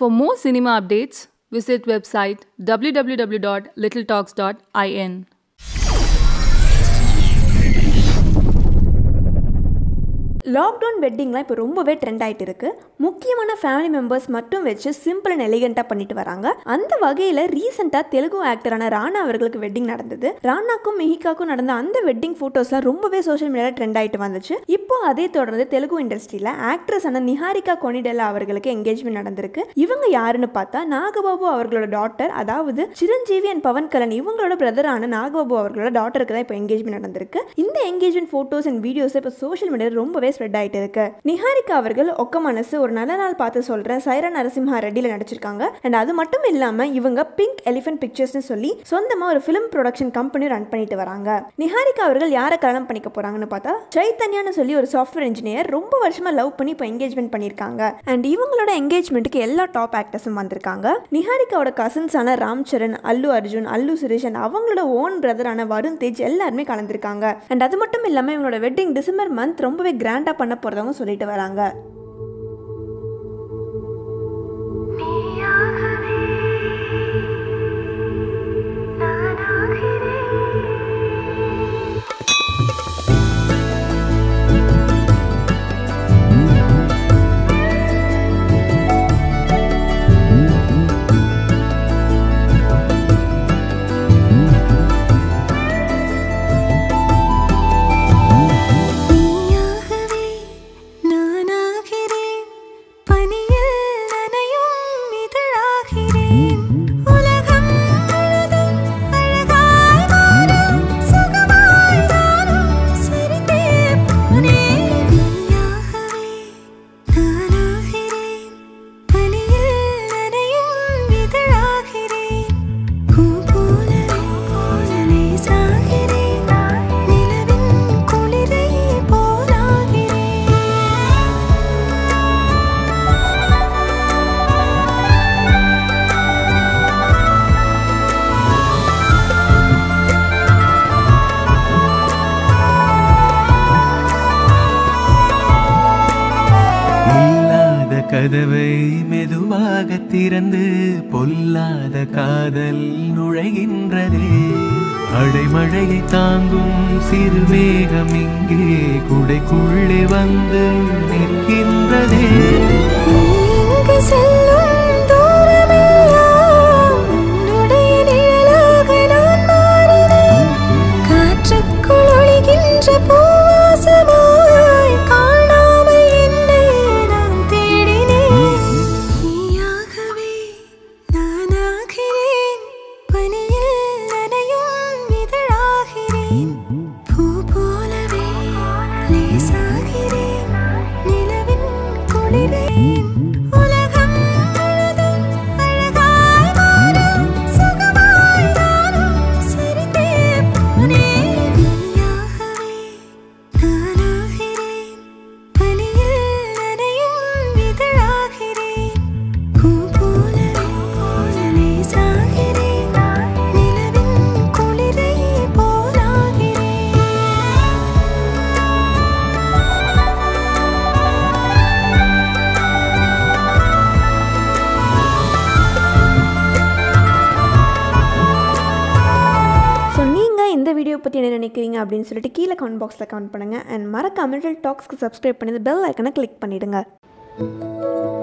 For more cinema updates, visit website www.littletalks.in. Lockdown வெட்டிங்லாம் இப்போ ரொம்பவே ட்ரெண்ட் ஆகிட்டு இருக்கு முக்கியமான ஃபேமிலி மெம்பர்ஸ் மட்டும் வச்சு சிம்பிள் அண்ட் எலிகெண்ட்டாக பண்ணிட்டு வராங்க அந்த வகையில் ரீசெண்டாக தெலுங்கு ஆக்டரான ராணா அவர்களுக்கு வெட்டிங் நடந்தது ராணாக்கும் மிஹிகாக்கும் நடந்த அந்த வெட்டிங் ஃபோட்டோஸ்லாம் ரொம்பவே சோஷியல் மீடியாவில் ட்ரெண்ட் ஆகிட்டு வந்துச்சு இப்போ அதே தொடர்ந்து தெலுங்கு இண்டஸ்ட்ரியில் ஆக்ட்ரஸ் ஆன நிஹாரிகா கொனிடெல்லா அவர்களுக்கு என்கேஜ்மெண்ட் நடந்திருக்கு இவங்க யாருன்னு பார்த்தா நாகபாபு அவர்களோட டாட்டர் அதாவது சிரஞ்சீவி அண்ட் பவன் கலன் இவங்களோட பிரதரான நாகபாபு அவர்களோட டாட்டருக்கு தான் இப்போ என்கேஜ்மெண்ட் நடந்திருக்கு இந்த என்கேஜ்மெண்ட் ஃபோட்டோஸ் அண்ட் வீடியோஸ் இப்போ சோஷியல் மீடியாவில் ரொம்பவே ஸ்ப்ரெட் ஆகிட்டு இருக்கு நிஹாரிகா அவர்கள் ஒக்க மனசு ஒரு நல்ல நாள் பார்த்து சொல்ற சைரா நரசிம்ஹா ரெட்டியில் நடிச்சிருக்காங்க அண்ட் அது மட்டும் இல்லாம இவங்க பிங்க் எலிஃபென்ட் பிக்சர்ஸ்னு சொல்லி சொந்தமா ஒரு ஃபிலிம் ப்ரொடக்ஷன் கம்பெனி ரன் பண்ணிட்டு வராங்க நிஹாரிகா அவர்கள் யாரை கல்யாணம் பண்ணிக்க போறாங்கன்னு பார்த்தா சைத்தன்யான்னு சொல்லி ஒரு சாஃப்ட்வேர் இன்ஜினியர் ரொம்ப வருஷமா லவ் பண்ணி இப்போ என்கேஜ்மெண்ட் பண்ணியிருக்காங்க அண்ட் இவங்களோட என்கேஜ்மெண்ட்டுக்கு எல்லா டாப் ஆக்டர்ஸும் வந்திருக்காங்க நிஹாரிகாவோட கசின்ஸான ராம் சரண் அல்லு அர்ஜுன் அல்லு சுரேஷ் அண்ட் அவங்களோட ஓன் பிரதரான வருண் தேஜ் எல்லாருமே கலந்துருக்காங்க அண்ட் அது மட்டும் இல்லாமல் இவங்களோட வெட்டிங் டிசம்பர் மந்த் ரொம்பவே கிராண்டாக பண்ண போகிறதவங்க சொல்லிட்டு வராங்க நீயாகவே நானாகிறேன் பனியில் நனையும் இதழாகிறேன் உலகம் முழுதும் அழகாய் மாறும் சுகமாய் நானும் சிரித்தே போனேன் நீயாகவே நானாகிறேன் பனியில் நனையும் இதழாகிறேன் பூ போலவே லேசாகிறேன் நிலவின் குளிரை போலாகிறேன் இல்லாத கதவை மெதுவாக திறந்து பொல்லாத காதல் நுழைகின்றதே அடைமழையை தாங்கும் சிறு மேகம் இங்கே குடைக்குள்ளே வந்து நிற்கின்றதே இங்கு செல்லும் தூரமெல்லாம் உன்னுடைய நிழலாக நான் மாறினேன் காற்றுக்குள் ஒளிகின்ற பூவாசமாய் காணாமல் என்னை நான் தேடினேன் நீயாகவே நானாகிறேன் பனியில் நனையும் இதழாகிறேன் பூ போலவே லேசாகிறேன் நிலவின் குளிரேன் உலகம் முழுதும் அழகாய் மாறும் சுகமாய் நானும் சிரித்தே போனேன் நீயாகவே நானாகிறேன் பனியில் நனையும் இதழாகிறேன் பூ போலவே லேசாகிறேன் நிலவின் குளிரை போலாகிறேன் ஸோ நீங்கள் இந்த வீடியோ பற்றி என்ன நினைக்கிறீங்க அப்படின்னு சொல்லிட்டு கீழே கமெண்ட் பாக்ஸில் கமெண்ட் பண்ணுங்கள் அண்ட் மறக்காமல் டாக்ஸ்க்கு சப்ஸ்கிரைப் பண்ணி பெல் ஐக்கனை கிளிக் பண்ணிவிடுங்க